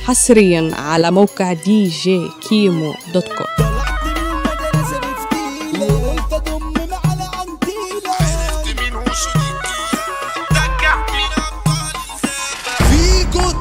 حصريا على موقع دي جي كيمو دوت كوم طلعت من المدرسة بفتيلة قلت اضم على عنتيلة فيكو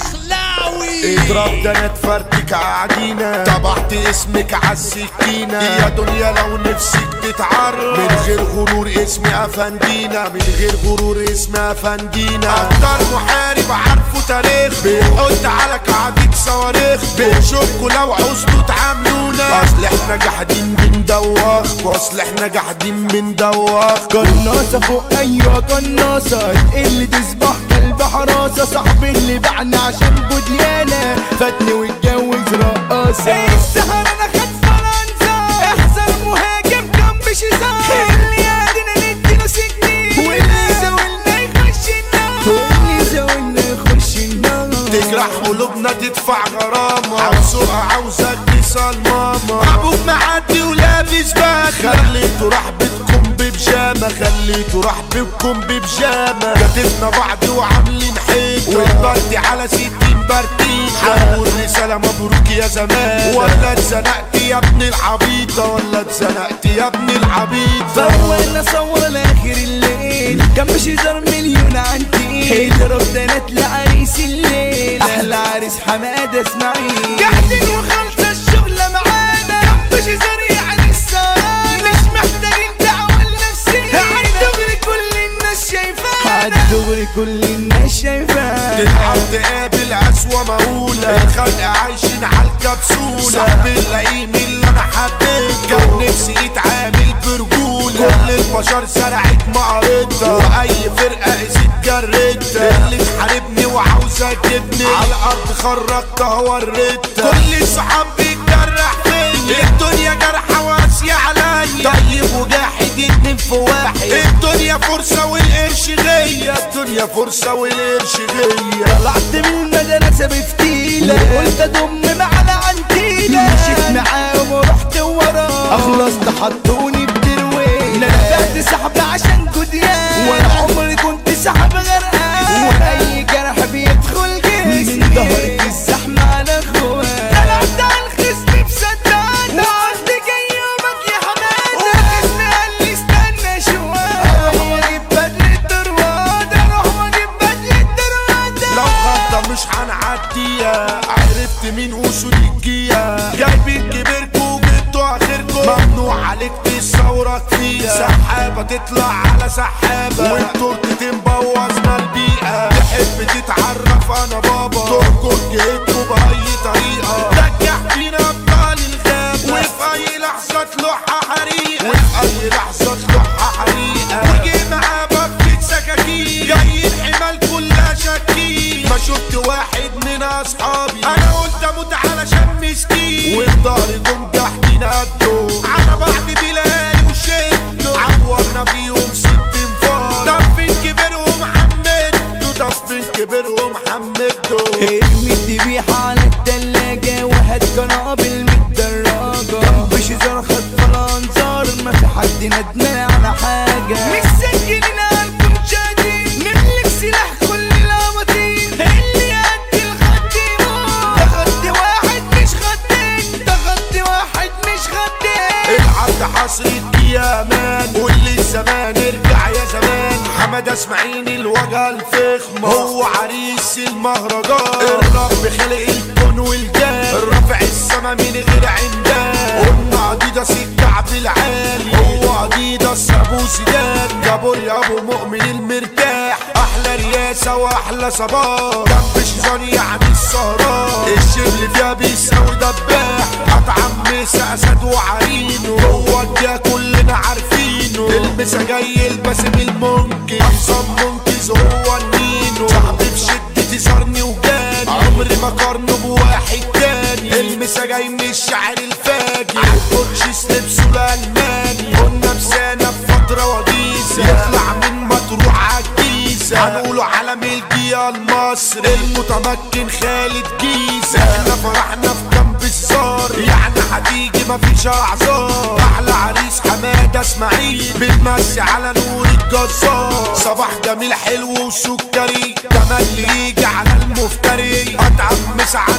دخلاوي اضرب ده انا اتفرتك عجينة طبعت اسمك عالسكينة يا دنيا لو نفسك تتعرف من غير غرور اسمي افندينا من غير غرور اسمي افندينا اكتر محارب عارفه تاريخ بيحط على كعبة صواريخ بنشوفكوا لو عوزتوا تعاملونا اصل احنا جاحدين بندوخ واصل احنا جاحدين بندوخ قناصة فوق ايوه قناصة اللي تصبح كلب حراسة صاحبي اللي باعني عشان بديانة فاتني واتجوز رقاصة السهر انا خد فرنسا احذر مهاجم كان بشيزان اللي يادينا نديله سكين واللي زاولنا يخش النار واللي زاولنا يخش النار تجرح قلوبنا تدفع غرامة عاوزوها عاوزك تصل ماما ابوك معدي ولابس باخة خليته راح بيتكم ببجامة خليته راح بيتكم ببجامة كتبنا بعض وعاملين حيطة والبرد على ستين برتين هنقول رسالة مبروك يا زمان ولا اتزنقت يا ابن العبيطة ولا اتزنقت يا ابن العبيطة فوالنا صور لاخر الليل كان بشيزر مليون عنتي اضرب بنات لعريس الليل احلى عريس حماده اسماعيل قاعدين وخلص الشغلة معانا كان بشيزر يعني السلام مش محتاجين دعوة لنفسينا عالدغري كل الناس شايفانا عالدغري كل الناس شايفانا تتعب تقابل أسوأ مهولة الخلق عايشين على الكبسولة صاحب اللئيم اللي أنا حبيته كان نفسي يتعامل برجولة كل البشر زرعت معرضة وأي فرقة قست جرتها اللي تحاربني وعاوزة تجيبني على الأرض خرجتها وريتها كل الصحاب بيتجرح فيا الدنيا جرحة واسية عليا طيب وجاحد اتنين في واحد الدنيا فرصة والقرش غية الدنيا فرصة والقرش غية طلعت من المدرسة بفتيلة قلت اضم على عنتيلة مشيت معاهم ورحت وراه اخلصت حطوني بدروي نزلت سحب عشان جديان وانا عمري كنت سحب غرقان واي جرح بيدخل جسمي من ظهرك الزحمة على اخوان طلعت على الخصم بسداد وقلت جاي يومك يا حماد الخصم قال لي استنى شوية اروح واجيب بدلة درواد اروح واجيب بدلة درواد لو خطة مش هنعديها عرفت مين وصول الجية جايبين كبيركوا وجبتوا اخركوا ممنوع عليك تصورك فيها سحابة تطلع على سحابة والتورت تنبوظنا البيئة تحب تتعرف انا بابا تركض جهتكوا بأي طريقة تنجح فينا ابطال الغابة وفي اي لحظة تلوحها حريقة وفي اي لحظة تلوحها حريقة وجي معاه بكة سكاكين جايين حمال كلها شاكين ما شفت واحد من اصحابي انا قلت اموت علشان مسكين وفي ظهري جم تحتينا قدو على بعض بلال وشدوا عورنا فيهم ست انفار طب فين كبرهم حمدوا طب فين كبرهم حمدوا ارمي الذبيحة على التلاجة وهات قنابل متدرجة جنب شجرة خد الانظار ما في حد ندمان على حاجة مش سجلين قلبكم شادين نملك سلاح كل الأباطيل اللي قد الخط يموت ده خط واحد مش خطين ده خط واحد مش خطين العرض حصرت يا مان واللي الزمان ارجع يا زمان حمد اسماعيل الوجه الفخم هو عريس المهرجان الرب خلق الكون والجان رافع السما من غير عندان قلنا اديداس الكعب العالي هو اديداس ابو زيدان جابوا يا ابو مؤمن المرتاح احلى رياسه واحلى صباح جنب شيزان يعني السهران الشبل فيها بيساوي دباح اطعم مسا اسد وعرينه هو ده كلنا عارفينه المسا جاي الباسم المنكر احسن منكز هو النينو صاحبي في شدتي صارني وجاني عمري ما قارنه بواحد تاني المسا جاي من الشعر الفاجر عالكوتشيس لبسه الالماني قلنا بسانة في فترة وجيزة يطلع من مطروح عالجيزة هنقوله علم الجيا المصري المتمكن خالد جيزة احنا فرحنا في جنب الزار يعني هتيجي مفيش اعذار احلى عريس حماده اسماعيل بتمسي على نور الجزار صباح جميل حلو وسكري كمان اللي يجي على المفتري اتعب مس عند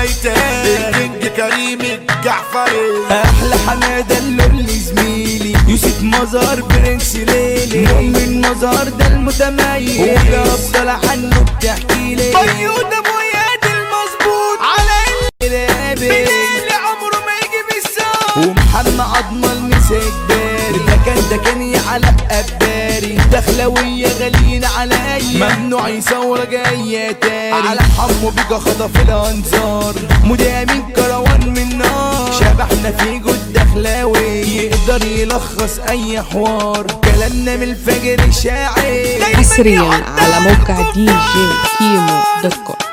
ميتان الكينج كريم الجعفري احلى حماده اللي زميلي يوسف مزار برنس ليلي مؤمن مزار ده المتميز وده افضل عنه بتحكي لي بيوت ابو اياد المظبوط على اللي اللي عمره ما يجي بالساعة ومحمد عظمه المسك باري ده كان ده كان يا علاء قباري دخلوية غاليين على اي ممنوع يصور جاية تاني على حمو بيجا خطف الانظار مدامين كروان من نار شبحنا في جود دخلاوي يقدر يلخص اي حوار كلامنا من الفجر شاعر حصريا على موقع دي جي كيمو دوت كوم